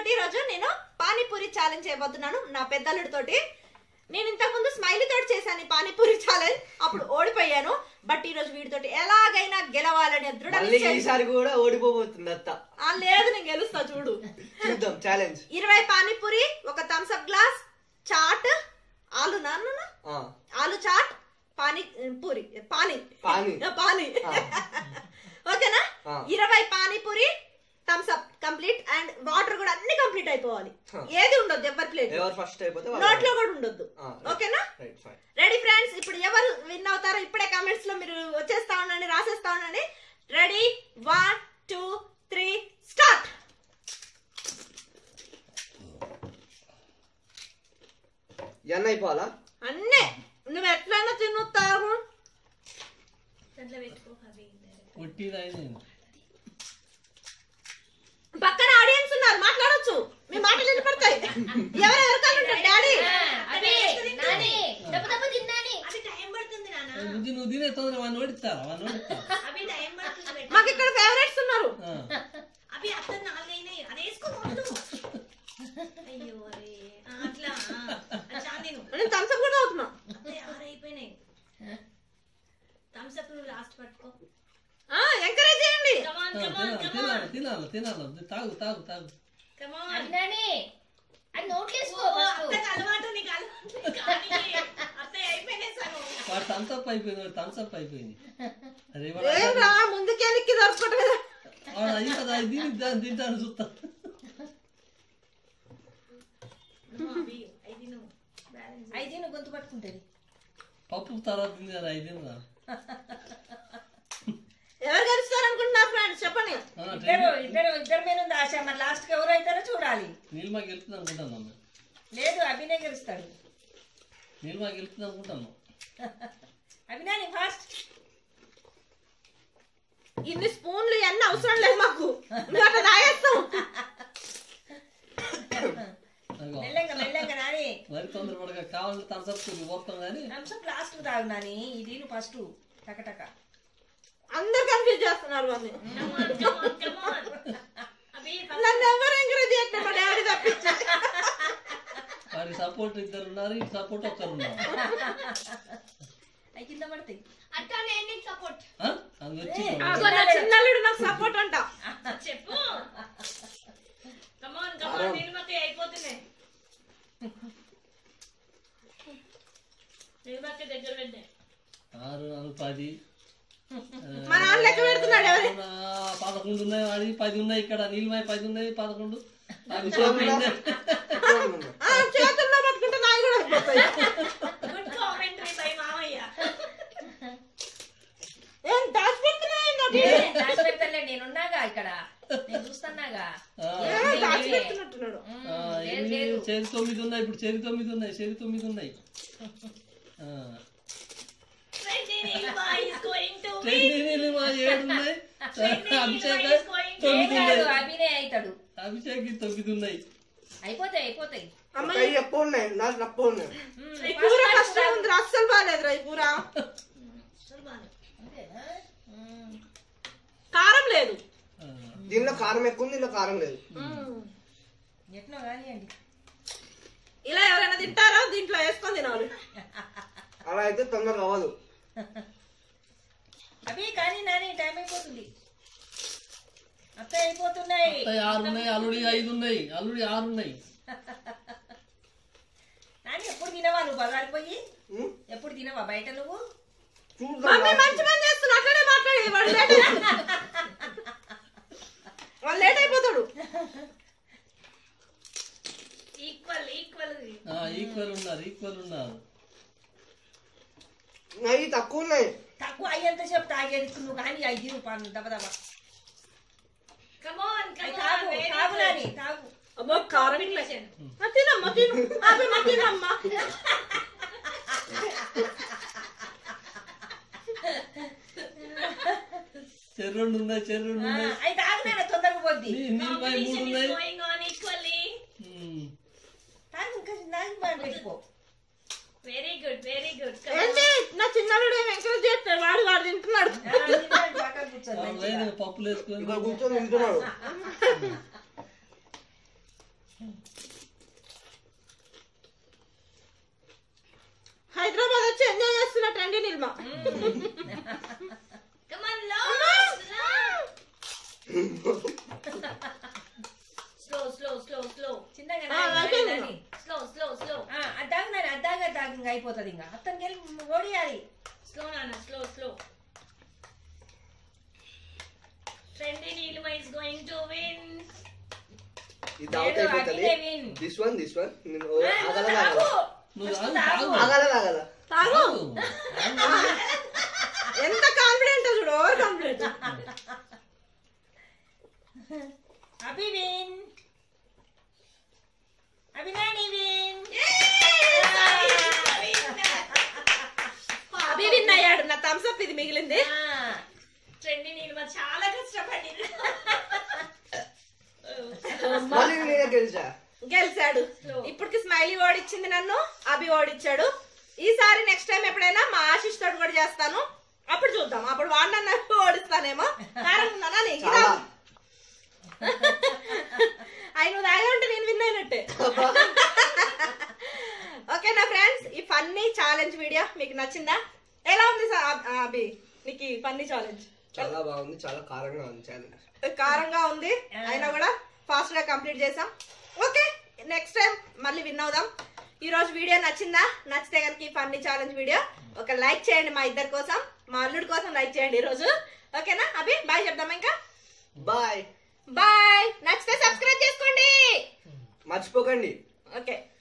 ఏంటంటే ఈరోజు నేను పానీపూరి ఛాలెంజ్ చేయబోతున్నాను నా పెద్దల్లుడితోటి నేను ఇంతకు ముందు స్మైలీ తోటి చేశాను ఈ పానీపూరి ఛాలెంజ్ అప్పుడు ఓడిపోయాను బట్ ఈ రోజు వీడితోటి ఎలాగైనా గెలవాలనే దృఢ మళ్ళీ నిశ్చయం- ఈసారి కూడా ఓడిపోబోతుంది అత్త ఆ, లేదు నేను గెలుస్తా చూడు చూద్దాం ఛాలెంజ్ ఇరవై పానీపూరి ఒక థమ్స్ అప్ గ్లాస్ చాట్ ఆలు నాన్న ఆలు చాట్ పానీ పూరి పానీ పానీ. పానీ ఆ. ఓకేనా ఆ. ఇరవై panipuri Thums Up complete and water కూడా అన్ని కంప్లీట్ అయిపోవాలి ఆ. ఏది ఉండొద్దు ఎవరి ప్లేట్ ఎవరు ఫస్ట్ అయిపోతే వాళ్ళు నోట్లో కూడా ఉండొద్దు ఆ, ఓకేనా రైట్ ఫైన్ రెడీ ఫ్రెండ్స్ ఇప్పుడు ఎవరు విన్ అవుతారో ఇప్పుడే కామెంట్స్ లో మీరు వచ్చేస్తా ఉండండి రాసేస్తా ఉండండి ready one two three start ఎన్న అయిపోవాలా అన్నే నువ్వు ఎట్లయినా తిన్నుతావు కొట్టిదైంది పక్కన ఆడియన్స్ ఉన్నారు మాట్లాడొచ్చు మీ మాటలు వినపడతాయి ఎవరెవరు కాళ్ళు ఉంటారు డాడీ అదే నాని దెబ్బ దెబ్బ తిన్నాని అవి టైం పడుతుంది నాన్న నువ్వు నువ్వు తినే తొందర వాడిని ఓడిస్తారా వాడిని ఓడిస్తా అవి టైం పడుతుంది బేట. మాకు ఇక్కడ ఫేవరెట్స్ ఉన్నారు అవి అత్త నాలుగైనాయి అది వేసుకోకూడదు అయ్యో అరే ఆ, అట్లా అట్లా నేను నేను థమ్స్అప్ కూడా అవుతున్నా అత్తే ఆరైపోయినాయి థమ్స్ అప్ నువ్వు లాస్ట్ పట్టుకో ఎంకరేజ్ చేయండి కమాన్ తినాలి కమాన్ కమాన్ తినాలి తినాలి తినాలి తాగు తాగు తాగు కమాన్ అది నాని అది నోట్లేసుకో ఫస్ట్ అత్తకి అలవాటు నీకు అలవాటు కానీ అత్తయ్య అయిపోయినాయి సగం వాడు థమ్స్అప్ అయిపోయింది వాడు థమ్స్అప్ అయిపోయింది అరే వాడు ఏం రా ముందుకే ఎనికి దొరకదు కదా వాడు అయ్యి కదా అది తిని దాన్ని తింటాను చూస్తా నువ్వు అవి ఐదు నువ్వు బ్యాలెన్స్ అయితే నువ్వు గొంతు పట్టుకుంటది పప్పు తర్వాత తింది కదా ఐదు తినరా ఎవరు గెలుస్తారు అనుకుంటున్నారు ఫ్రెండ్స్ చెప్పండి ఇద్దరు ఇద్దరు ఇద్దరు మీద ఉంది ఆశ మరి లాస్ట్ కి ఎవరు అవుతారో చూడాలి నీలిమా గెలుపుతుంది అనుకుంటాను అమ్మ లేదు అభినయ్ గెలుస్తాడు నీలిమా గెలుపుతుంది అనుకుంటాను అభినాని ఫాస్ట్ ఇన్ని స్పూన్లు ఇవన్నీ అవసరం లేదు మాకు నువ్వు అట్లా తాగేస్తావు అదిగో. మెల్లంగా మెల్లంగా నాని మరి తొందరపడగా కావాలంటే థమ్స్అప్ పోతాం కానీ థమ్స్అప్ లాస్ట్ కు తాగు నాని ఇది నువ్వు ఫస్ట్ టకటక అందరు కన్ఫ్యూజ్ చేస్తున్నారు వాళ్ళని కమాన్ కమాన్ కమాన్ అవి నన్ను ఎవరు ఎంకరేజ్ చేయట్లేదు మా డాడీ తప్పించి వారి సపోర్ట్ ఇద్దరు ఉన్నారు ఇటు సపోర్ట్ ఒక్కరు ఉన్నారు అవి కింద పడతాయి అత్త నేను నీకు సపోర్ట్ ఆ? అది వచ్చి అగో నా చిన్నల్లుడు నాకు సపోర్ట్ అంట చెప్పు కమాన్ కమాన్ నిర్మతి అయిపోతున్నాయి నిర్మతి దగ్గర పెట్టే ఆరు నాలుగు పది ఆ, మా నాన్న లెక్క పెడుతున్నాడు ఎవరు ఆ, పదకొండు ఉన్నాయి అది పది ఉన్నాయి ఇక్కడ నీలిమాయ పది ఉన్నాయి పదకొండు అవి చేతులు ఉన్నాయి. ఆ, చేతుల్లో పట్టుకుంటే నాయి కూడా అయిపోతాయి గుడ్ కామెంటరీ బై మామయ్య ఏం దాచి పెడుతున్నాయి దాచి పెడతానులే నేనున్నాగా ఇక్కడ నేను చూస్తున్నాగా ఆ, దాచి పెడుతున్నట్టున్నాడు ఆ, ఎన్ని చేరి తొమ్మిది ఉన్నాయి ఇప్పుడు చెరి తొమ్మిది ఉన్నాయి చెరి తొమ్మిది ఉన్నాయి ఆ, Trendy Nilma is going to చెరి నీలిమ ఏడు ఉన్నాయి అభిషేక్ is going to తొమ్మిది కాదు ఉన్నాయి అభినయ్ అవుతాడు అభిషేక్ తొమ్మిది ఉన్నాయి అయిపోతాయి అయిపోతాయి అమ్మాయి ఎక్కువ ఉన్నాయి నాకు తక్కువ ఉన్నాయి ఈ కూర కష్టం ఉంది అస్సలు బాగాలేదురా ఈ కూర అంతేనా? ఉమ్. కారం లేదు ఆ, దీనిలో కారం ఎక్కువ ఉంది దీనిలో కారం లేదు ఎట్నో కానివ్వండి ఇలా ఎవరైనా తింటారో దీంట్లో వేసుకొని తినాలి అలా అయితే తొందరగా అవ్వదు అవి కానీ నాని టైం అయిపోతుంది అత్త అయిపోతున్నాయి అత్తయ్య ఆరు ఉన్నాయి అల్లుడి ఐదు ఉన్నాయి అల్లుడి ఆరు ఉన్నాయి నాని ఎప్పుడు తినవా నువ్వు బజార్కి పోయి ఉం? ఎప్పుడు తినవా బయట నువ్వు చూద్దాం మమ్మీ మంచి పని చేస్తున్నా అట్లనే మాట్లాడి వాడు లేట్ వాడు లేట్ అయిపోతాడు ఈక్వల్ ఈక్వల్ ఈక్వల్ ఉన్నారు ఈక్వల్ ఉన్నారు అవి తక్కువ ఉన్నాయి తక్కువ అయ్యేంత సేపు తాగేది నువ్వు కానీ అవి తిను పాను దబ దబ కమాన్ అవి కమాన్ తాగు తాగు నాని తాగు అమ్మో కారం ఇట్లా. ఆ, తినమ్మా తిను అవి మా తినమ్మా చెరు రెండు ఉన్నాయి చెరు రెండు ఆ, ఉన్నాయి అవి తాగు నాన్న తొందరగా పోద్ది నీ- నీలిమాయ మూడు కాంపిటీషన్ ఉన్నాయి is going on equally um. తాగు ఇంకా నాకి బాగా పెట్టుకో వెరీ గుడ్ వెరీ గుడ్ ఏంటి నా చిన్నవాడు ఏం ఎంకరేజ్ చేస్తాడు వాడు వాడు తింటున్నాడు ఆ, తిన్నాడు, పక్కన కూర్చోండి వాళ్ళు మంచిగా. లేదు పప్పులు వేసుకొని ఇక్కడ కూర్చొని తింటున్నాడు హైదరాబాద్ వచ్చి ఎంజాయ్ చేస్తున్న ట్రెండీ నిల్మ Come on, low. Slow, slow, slow, slow. చిన్నగా ఆ, నాని, అయిపోయింది. నాని. Slow, slow, slow. ఆ, అద్దాకు నాని అద్దాగా అద్దాక ఇంకా అయిపోతుంది ఇంకా అతనికి వెళ్ళి ఓడియాలి Slow, Nana, slow, slow. Trendy Nilma is going to win. ఇది అవుట్ లేదు, అయిపోతుంది అఖిలే win. This one this one నేను ఆ, ఆగల నువ్వు తాగు. నువ్వు First తాగు, తాగు. తాగు. ఆగల ఆగల తాగు తాగు. ఎంత కాన్ఫిడెంట్ చూడు ఓవర్ కాన్ఫిడెంట్ అభి విన్ అభినాని విన్ అభి విన్ అయ్యాడు నా థమ్స్ అప్ ఇది మిగిలింది Trendy Nilma చాలా కష్టపడింది మళ్ళీ నేనే గెలిచా గెలిచాడు ఇప్పటికి స్మైలీ ఓడిచ్చింది నన్ను అభి ఓడిచ్చాడు ఈసారి నెక్స్ట్ టైం ఎప్పుడైనా మా ఆశిష్ తోటి కూడా చేస్తాను అప్పుడు చూద్దాం అప్పుడు వాడిన నన్ను ఓడిస్తానేమో కారణం ఉందనా నీకు చాలా ఆయన నువ్వు తాగా ఉంటే నేను విన్ అయినట్టే ఓకేనా ఫ్రెండ్స్ ఈ ఫన్నీ ఛాలెంజ్ వీడియో మీకు నచ్చిందా ఎలా ఉంది సా- ఆ- అభి నీకు ఈ ఫన్నీ ఛాలెంజ్ చాలా బాగుంది చాలా కారంగా ఉంది ఛాలెంజ్ కారంగా ఉంది అయినా కూడా ఫాస్ట్ గా కంప్లీట్ చేసాం ఓకే నెక్స్ట్ టైం మళ్ళీ విన్ అవుదాం ఈ రోజు వీడియో నచ్చిందా నచ్చితే కనుక ఈ ఫన్నీ ఛాలెంజ్ వీడియో ఒక లైక్ చేయండి మా ఇద్దరి కోసం మా అల్లుడి కోసం లైక్ చేయండి ఈ రోజు ఓకేనా అభి బాయ్ చెప్దామా ఇంకా బాయ్ బాయ్ నచ్చితే సబ్స్క్రైబ్ చేసుకోండి మర్చిపోకండి ఓకే